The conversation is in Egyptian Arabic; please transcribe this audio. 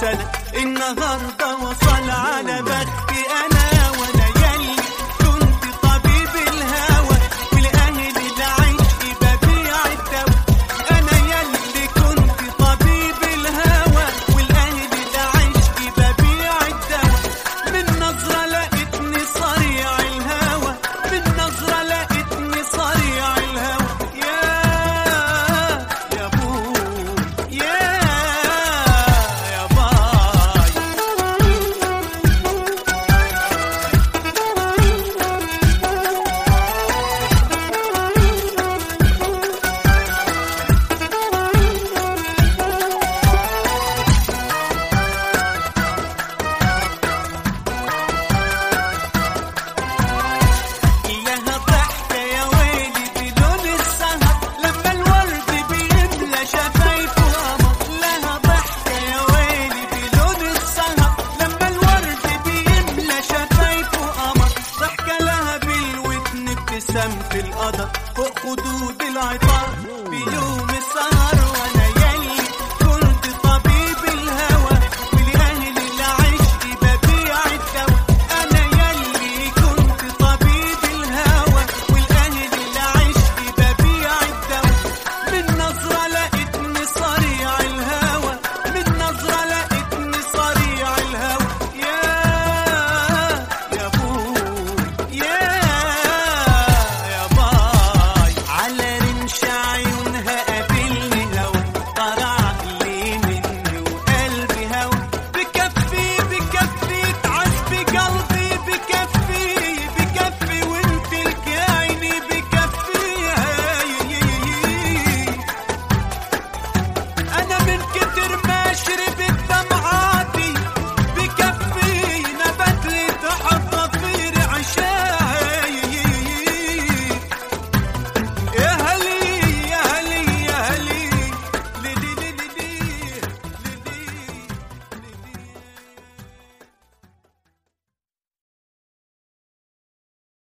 سنة النهاردة وصل على بختي أنا وأنا يلي كنت طبيب الهوى والأهل العشق ببيع الدواء أنا يلي كنت طبيب الهوى والأهل العشق ببيع الدواء من نظرة لقيتني صريع الهوى من نظرة لقيتني صريع الهوى يا يا بو يا يا باي إياها ضحكة يا ويلي بلون السهر لما الورد بيملى شفايفه قمر لها ضحكة يا ويلي بلون السهر لما الورد بيملى شفايفه قمر ضحكة لها بالودن ابتسام في القدر فوق خدود العطار بيقول